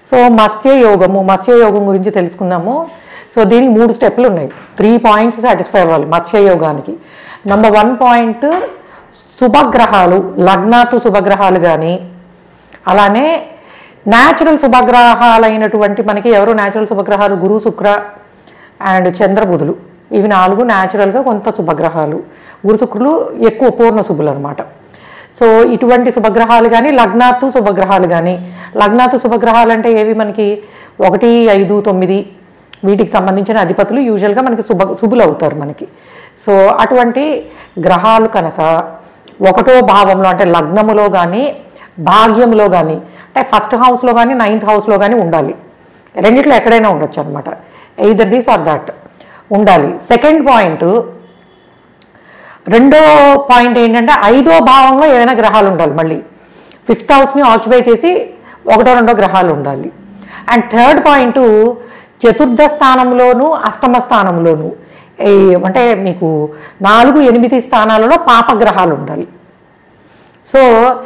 so మత్స్య యోగము మత్స్య యోగం గురించి తెలుసుకుందాము సో దీనికి మూడు స్టెప్లు ఉన్నాయి త్రీ పాయింట్స్ సాటిస్ఫై అవ్వాలి మత్స్య యోగానికి నెంబర్ వన్ పాయింట్ శుభగ్రహాలు లగ్నాతు శుభగ్రహాలు కానీ అలానే న్యాచురల్ శుభగ్రహాలైనటువంటి మనకి ఎవరు న్యాచురల్ శుభగ్రహాలు గురు శుక్ర అండ్ చంద్రబుధులు ఇవి నాలుగు న్యాచురల్గా కొంత శుభగ్రహాలు గురు శుక్రులు ఎక్కువ పూర్ణ శుభులు అనమాట సో ఇటువంటి శుభగ్రహాలు కానీ లగ్నాతు శుభగ్రహాలు కానీ లగ్నాతు శుభగ్రహాలు అంటే ఏవి మనకి ఒకటి ఐదు తొమ్మిది వీటికి సంబంధించిన అధిపతులు యూజువల్గా మనకి శుభ శుభులు అవుతారు మనకి సో అటువంటి గ్రహాలు కనుక ఒకటో భావంలో అంటే లగ్నములో కానీ భాగ్యంలో కానీ అంటే ఫస్ట్ హౌస్లో కానీ నైన్త్ హౌస్లో కానీ ఉండాలి రెండిట్లో ఎక్కడైనా ఉండొచ్చు అనమాట ఎయిదర్ దిస్ ఆర్ దట్ ఉండాలి సెకండ్ పాయింట్ రెండో పాయింట్ ఏంటంటే ఐదో భావంలో ఏమైనా గ్రహాలు ఉండాలి మళ్ళీ ఫిఫ్త్ హౌస్ని ఆక్యుపై చేసి ఒకటో రెండో గ్రహాలు ఉండాలి అండ్ థర్డ్ పాయింట్ చతుర్థ స్థానంలోను అష్టమ స్థానంలోను ఈ అంటే మీకు నాలుగు ఎనిమిది స్థానాలలో పాపగ్రహాలు ఉండాలి సో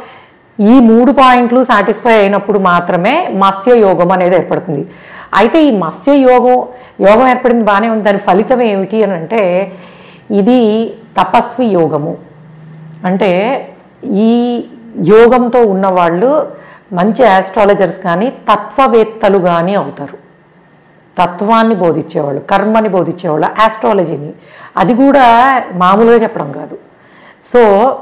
ఈ మూడు పాయింట్లు సాటిస్ఫై అయినప్పుడు మాత్రమే మత్స్య యోగం అనేది ఏర్పడుతుంది అయితే ఈ మత్స్య యోగం యోగం ఏర్పడింది బాగానే ఉంది దాని ఫలితం ఏమిటి అని అంటే ఇది తపస్వి యోగము అంటే ఈ యోగంతో ఉన్నవాళ్ళు మంచి ఆస్ట్రాలజర్స్ కానీ తత్వవేత్తలు కానీ అవుతారు తత్వాన్ని బోధించేవాళ్ళు కర్మని బోధించేవాళ్ళు ఆస్ట్రాలజీని అది కూడా మామూలుగా చెప్పడం కాదు సో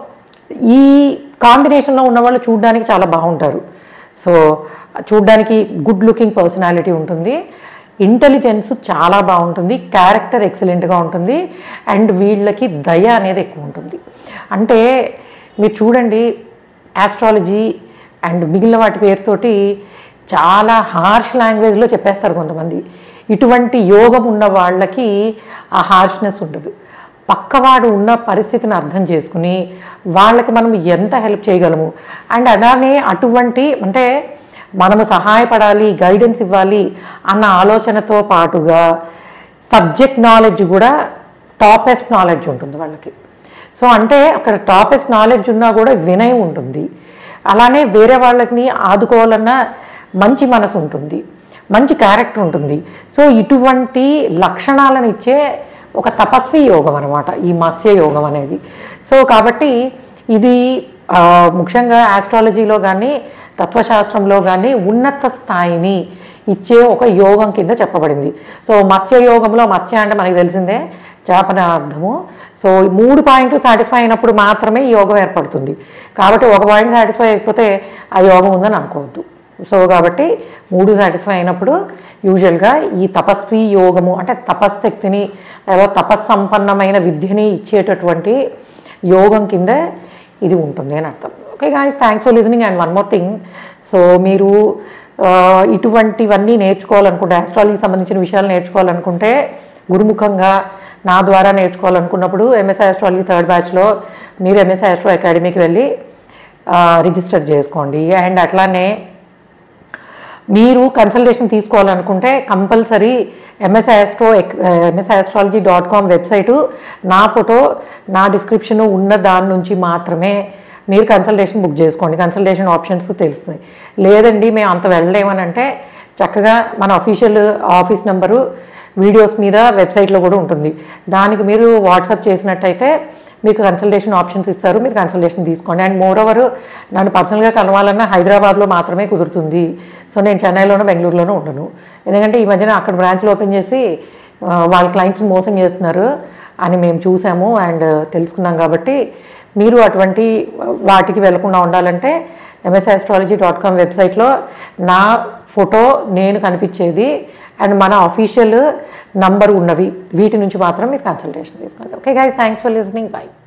ఈ కాంబినేషన్లో ఉన్నవాళ్ళు చూడడానికి చాలా బాగుంటారు సో చూడడానికి గుడ్ లుకింగ్ పర్సనాలిటీ ఉంటుంది ఇంటెలిజెన్స్ చాలా బాగుంటుంది క్యారెక్టర్ ఎక్సలెంట్గా ఉంటుంది అండ్ వీళ్ళకి దయ అనేది ఎక్కువ ఉంటుంది అంటే మీరు చూడండి ఆస్ట్రాలజీ అండ్ మిగిలిన వాటి పేరుతోటి చాలా హార్ష్ లాంగ్వేజ్లో చెప్పేస్తారు కొంతమంది ఇటువంటి యోగం ఉన్న వాళ్ళకి ఆ హార్ష్నెస్ ఉండదు పక్కవాడు ఉన్న పరిస్థితిని అర్థం చేసుకుని వాళ్ళకి మనం ఎంత హెల్ప్ చేయగలము అండ్ అలానే అటువంటి అంటే మనము సహాయపడాలి గైడెన్స్ ఇవ్వాలి అన్న ఆలోచనతో పాటుగా సబ్జెక్ట్ నాలెడ్జ్ కూడా టాపెస్ట్ నాలెడ్జ్ ఉంటుంది వాళ్ళకి సో అంటే అక్కడ టాపెస్ట్ నాలెడ్జ్ ఉన్నా కూడా వినయం ఉంటుంది అలానే వేరే వాళ్ళని ఆదుకోవాలన్న మంచి మనసు ఉంటుంది మంచి క్యారెక్టర్ ఉంటుంది సో ఇటువంటి లక్షణాలను ఇచ్చే ఒక తపస్వి యోగం అనమాట ఈ మత్స్య యోగం అనేది సో కాబట్టి ఇది ఆ, ముఖ్యంగా ఆస్ట్రాలజీలో కానీ తత్వశాస్త్రంలో కానీ ఉన్నత స్థాయిని ఇచ్చే ఒక యోగం కింద చెప్పబడింది సో మత్స్య యోగంలో మత్స్య అంటే మనకి తెలిసిందే చేపన అర్థము సో ఈ మూడు పాయింట్లు సాటిస్ఫై అయినప్పుడు మాత్రమే ఈ యోగం ఏర్పడుతుంది కాబట్టి ఒక పాయింట్ సాటిస్ఫై అయిపోతే ఆ యోగం ఉందని అనుకోవద్దు సో కాబట్టి మూడు సాటిస్ఫై అయినప్పుడు యూజువల్గా ఈ తపస్వి యోగము అంటే తపశ్శక్తిని లేదా తపస్సంపన్నమైన విద్యని ఇచ్చేటటువంటి యోగం కింద ఇది ఉంటుంది అని అర్థం okay guys thanks for listening and one more thing so మీరు ఆ, ఇటువంటివన్నీ నేర్చుకోవాలనుకుంటే ఆస్ట్రాలజీకి సంబంధించిన విషయాలు నేర్చుకోవాలనుకుంటే గురుముఖంగా నా ద్వారా నేర్చుకోవాలనుకున్నప్పుడు ఎంఎస్ఐ ఆస్ట్రాలజీ థర్డ్ బ్యాచ్లో మీరు ఎంఎస్ఐ ఆస్ట్రో అకాడమీకి వెళ్ళి ఆ, రిజిస్టర్ చేసుకోండి అండ్ అట్లానే మీరు కన్సల్టేషన్ తీసుకోవాలనుకుంటే compulsory MS astro MS astrology dot com website నా ఫోటో నా డిస్క్రిప్షన్ ఉన్న దాని నుంచి మాత్రమే మీరు కన్సల్టేషన్ బుక్ చేసుకోండి కన్సల్టేషన్ ఆప్షన్స్ తెలుస్తాయి లేదండి మేము అంత వెళ్ళలేమని అంటే చక్కగా మన అఫీషియల్ ఆఫీస్ నెంబరు వీడియోస్ మీద వెబ్సైట్లో కూడా ఉంటుంది దానికి మీరు వాట్సాప్ చేసినట్టయితే మీకు కన్సల్టేషన్ ఆప్షన్స్ ఇస్తారు మీరు కన్సల్టేషన్ తీసుకోండి అండ్ మోర్ ఓవర్ నన్ను పర్సనల్గా కలవాలన్నా హైదరాబాద్లో మాత్రమే కుదురుతుంది సో నేను చెన్నైలోనూ బెంగళూరులోనూ ఉండను ఎందుకంటే ఈ మధ్యన అక్కడ బ్రాంచ్లు ఓపెన్ చేసి ఆ, వాళ్ళ క్లయింట్స్ మోసం చేస్తున్నారు అని మేము చూసాము అండ్ తెలుసుకున్నాం కాబట్టి మీరు అటువంటి వాటికి వెళ్లకుండా ఉండాలంటే ఎంఎస్ ఆస్ట్రాలజీ డాట్ కామ్ వెబ్సైట్లో నా ఫోటో నేను కనిపించేది అండ్ మన అఫీషియల్ నంబర్ ఉన్నవి వీటి నుంచి మాత్రం మీరు కన్సల్టేషన్ తీసుకోండి okay guys thanks for listening by